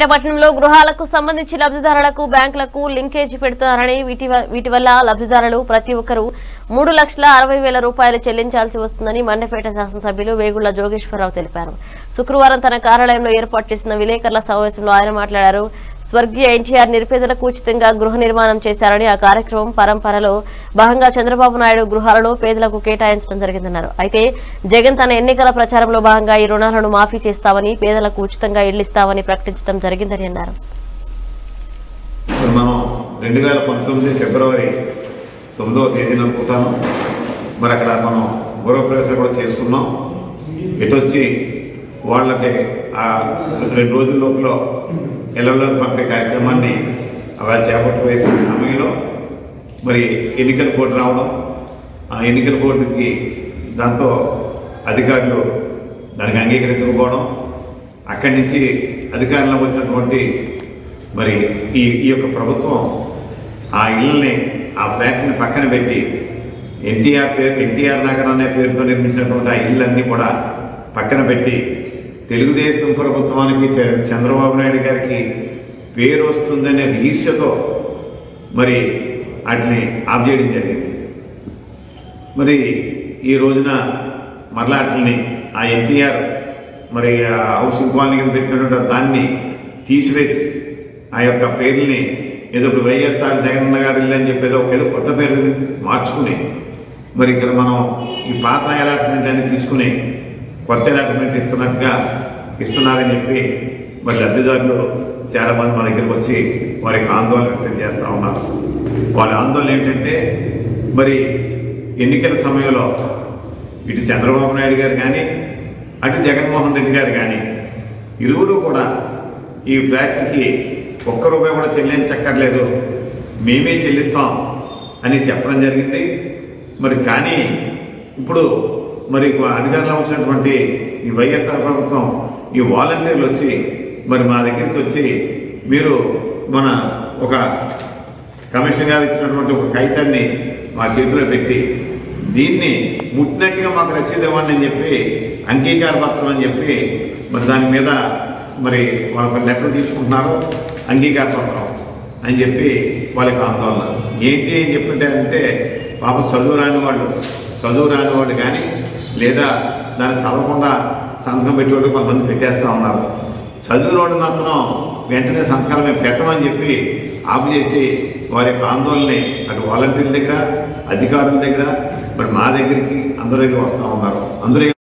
మండపేట పట్టణంలో గృహాలకు సంబంధించి లబ్ధిదారులకు బ్యాంకులకు లింకేజీ పెడుతున్నారని వీటి వ- వీటి వల్ల లబ్ధిదారులు ప్రతి ఒక్కరూ మూడు లక్షల అరవై వేల రూపాయలు చెల్లించాల్సి వస్తుందని మండపేట శాసనసభ్యులు వేగుళ్ల జోగేశ్వరరావు తెలిపారు శుక్రవారం తన కార్యాలయంలో ఏర్పాటు చేసిన విలేకరుల సమావేశంలో ఆయన మాట్లాడారు స్వర్గీయ ఎన్టీఆర్ నిరుపేదలకు ఉచితంగా గృహ నిర్మాణం చేశారని ఆ కార్యక్రమం పరంపరలో భాగంగా చంద్రబాబు నాయుడు గృహాలను పేదలకు కేటాయించడం జరిగిందన్నారు అయితే జగన్ తన ఎన్నికల ప్రచారంలో భాగంగా ఈ రుణాలను మాఫీ చేస్తామని పేదలకు ఉచితంగా ఇళ్లు ఇస్తామని ప్రకటించడం జరిగిందని అన్నారు ఇప్పుడు మనం రెండు వేల పంతొమ్మిది ఫిబ్రవరి తొమ్మిదవ తేదీన అనుకుంటాను మరి అక్కడ మనం గృహప్రవేశం కూడా చేసుకున్నాం ఎటు వచ్చి వాళ్ళకి ఆ రెండు రోజుల లోపల ఇళ్లలో పంపే కార్యక్రమాన్ని అలా చేపట్టబోయేసిన సమయంలో మరి ఎన్నికల కోడ్ రావడం ఆ ఎన్నికల కోడ్కి దాంతో అధికారులు దానికి అంగీకరించకపోవడం అక్కడి నుంచి అధికారంలో వచ్చినటువంటి మరి ఈ ఈ యొక్క ప్రభుత్వం ఆ ఇళ్ళని ఆ ఫ్లాట్స్ని పక్కన పెట్టి ఎన్టీఆర్ పేరు ఎన్టీఆర్ నగర్ అనే పేరుతో నిర్మించినటువంటి ఆ ఇళ్ళన్నీ కూడా పక్కన పెట్టి తెలుగుదేశం ప్రభుత్వానికి చ- చంద్రబాబు నాయుడు గారికి పేరు వస్తుందనే ఈర్ష్యతో మరి వాటిని ఆఫ్ చేయడం జరిగింది మరి ఈ రోజున మరలా వాటిని ఆ ఎన్టీఆర్ మరి ఆ హౌసింగ్ కాలనీ కింద పెట్టినటువంటి దాన్ని తీసివేసి ఆ యొక్క పేర్లని ఏదో ఇప్పుడు వైఎస్ఆర్ జగనన్న గారి ఇల్లు అని చెప్పి ఏదో ఏదో కొత్త పేరు మార్చుకుని మరి ఇక్కడ మనం ఈ పాత అలాట్మెంట్ అని తీసుకుని కొత్త అలాట్మెంట్ ఇస్తున్నట్టుగా ఇస్తున్నారని చెప్పి మరి లబ్ధిదారులు చాలా మంది మా దగ్గరికి వచ్చి వారి యొక్క ఆందోళన వ్యక్తం చేస్తూ ఉన్నారు వాళ్ళ ఆందోళన ఏంటంటే మరి ఎన్నికల సమయంలో ఇటు చంద్రబాబు నాయుడు గారు కానీ అటు జగన్మోహన్ రెడ్డి గారు కానీ ఇరువురు కూడా ఈ ఫ్లాట్కి ఒక్క రూపాయి కూడా చెల్లించక్కర్లేదు మేమే చెల్లిస్తాం అని చెప్పడం జరిగింది మరి కానీ ఇప్పుడు మరి అధికారంలో వచ్చినటువంటి ఈ వైఎస్ఆర్ ప్రభుత్వం ఈ వాలంటీర్లు వచ్చి మరి మా దగ్గరికి వచ్చి మీరు మన ఒక కమిషన్ గారు ఇచ్చినటువంటి ఒక కాగితాన్ని మా చేతిలో పెట్టి దీన్ని ముట్టినట్టుగా మాకు రసీదు ఇవ్వండి అని చెప్పి అంగీకార పత్రం అని చెప్పి మరి దాని మీద మరి వాళ్ళ లెటర్ తీసుకుంటున్నారు అంగీకార పత్రం అని చెప్పి వాళ్ళకి ఆందోళన ఏంటి అని చెప్తుంటే అంటే పాప చదువు రాని వాళ్ళు చదువు రాని వాళ్ళు కానీ లేదా దాన్ని చదవకుండా సంతకం పెట్టేవాళ్ళు కొంతమంది పెట్టేస్తా ఉన్నారు చదువు రోడ్డు మాత్రం వెంటనే సంతకాలు మేము పెట్టమని చెప్పి ఆపు చేసి వారి యొక్క ఆందోళనని అటు వాలంటీర్ల దగ్గర అధికారుల దగ్గర మరి మా దగ్గరికి అందరి దగ్గర వస్తూ ఉన్నారు అందరూ